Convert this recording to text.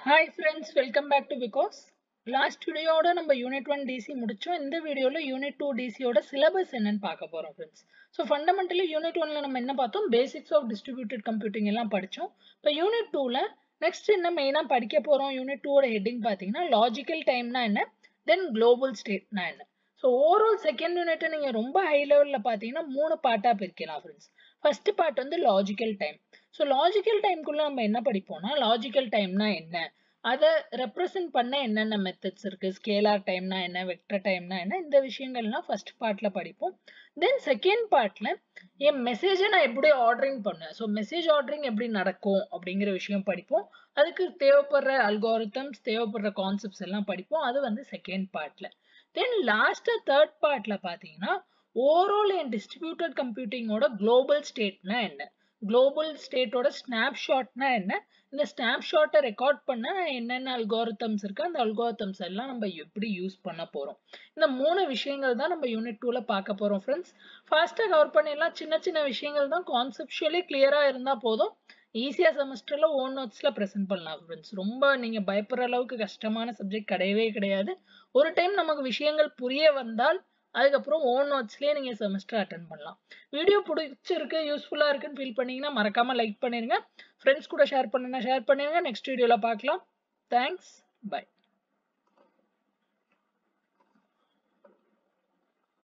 hi friends welcome back to because last வீடியோட நம்ம unit one DC முடிச்சோம் இந்த வீடியோவில் யூனிட் டூ டிசியோட சிலபஸ் என்னன்னு பார்க்க போகிறோம் ஃப்ரெண்ட்ஸ் ஸோ ஃபண்டமெண்டலி யூனிட் ஒன்ல நம்ம என்ன பார்த்தோம் பேசிக்ஸ் ஆஃப் டிஸ்ட்ரிபியூட்டட் கம்ப்யூட்டிங் எல்லாம் படித்தோம் இப்போ யூனிட் டூவில் நெக்ஸ்ட் என்ன மெயினாக படிக்க போகிறோம் யூனிட் டூவோட ஹெட்டிங் பார்த்தீங்கன்னா லாஜிக்கல் டைம்னா என்ன தென் குளோபல் ஸ்டேட்னா என்ன ஸோ ஓவரால் செகண்ட் யூனிட்டை நீங்கள் ரொம்ப ஹை லெவலில் பார்த்தீங்கன்னா மூணு பார்ட்டாக பிரிக்கலாம் ஃப்ரெண்ட்ஸ் ஃபர்ஸ்ட் பார்ட் வந்து லாஜிக்கல் டைம் ஸோ லாஜிக்கல் டைம்குள்ளே நம்ம என்ன படிப்போம்னா லாஜிக்கல் டைம்னா என்ன அதை ரெப்ரசன்ட் பண்ண என்னென்ன மெத்தட்ஸ் இருக்கு ஸ்கேலார் டைம்னா என்ன வெக்டர் டைம்னா என்ன இந்த விஷயங்கள்லாம் ஃபர்ஸ்ட் பார்ட்ல படிப்போம் தென் செகண்ட் பார்ட்ல என் மெசேஜை நான் எப்படி ஆர்டரிங் பண்ணேன் ஸோ மெசேஜ் ஆர்டரிங் எப்படி நடக்கும் அப்படிங்கிற விஷயம் படிப்போம் அதுக்கு தேவைப்படுற அல்காரிதம்ஸ் தேவைப்படுற கான்செப்ட்ஸ் எல்லாம் படிப்போம் அது வந்து செகண்ட் பார்ட்ல தென் லாஸ்டா தேர்ட் பார்ட்ல பாத்தீங்கன்னா ஓவரால் என் டிஸ்ட்ரிபியூட்டட் கம்ப்யூட்டிங்கோட குளோபல் ஸ்டேட்னா என்ன குளோபல் ஸ்டேட்டோட ஸ்னாப்ஷாட்னா என்ன இந்த ஸ்னாப்ஷாட்டை ரெக்கார்ட் பண்ண என்னென்ன அல்காரிதம்ஸ் இருக்கு அந்த அல்காரிதம்ஸ் எல்லாம் நம்ம எப்படி யூஸ் பண்ண போறோம் இந்த மூணு விஷயங்கள் தான் நம்ம யூனிட் டூல பார்க்க போறோம் ஃப்ரெண்ட்ஸ் ஃபாஸ்டா கவர் பண்ணிடலாம் சின்ன சின்ன விஷயங்கள் தான் கான்செப்டுவலி கிளியரா இருந்தா போதும் ஈஸியா செமஸ்டர்ல ஓன் நோட்ஸ்ல ப்ரெசென்ட் பண்ணலாம் ஃப்ரெண்ட்ஸ் ரொம்ப நீங்க பயப்படுற அளவுக்கு கஷ்டமான சப்ஜெக்ட் கிடையவே கிடையாது ஒரு டைம் நமக்கு விஷயங்கள் புரிய வந்தால் அதுக்கப்புறம் ஓன் நோட்ஸ்லேயே நீங்கள் செமஸ்டர் அட்டன் பண்ணலாம் வீடியோ பிடிச்சிருக்கு யூஸ்ஃபுல்லாக இருக்குன்னு ஃபீல் பண்ணீங்கன்னா மறக்காமல் லைக் பண்ணிடுங்க ஃப்ரெண்ட்ஸ் கூட ஷேர் பண்ணுன்னா ஷேர் பண்ணிடுங்க நெக்ஸ்ட் வீடியோவில் பார்க்கலாம் தேங்க்ஸ் பை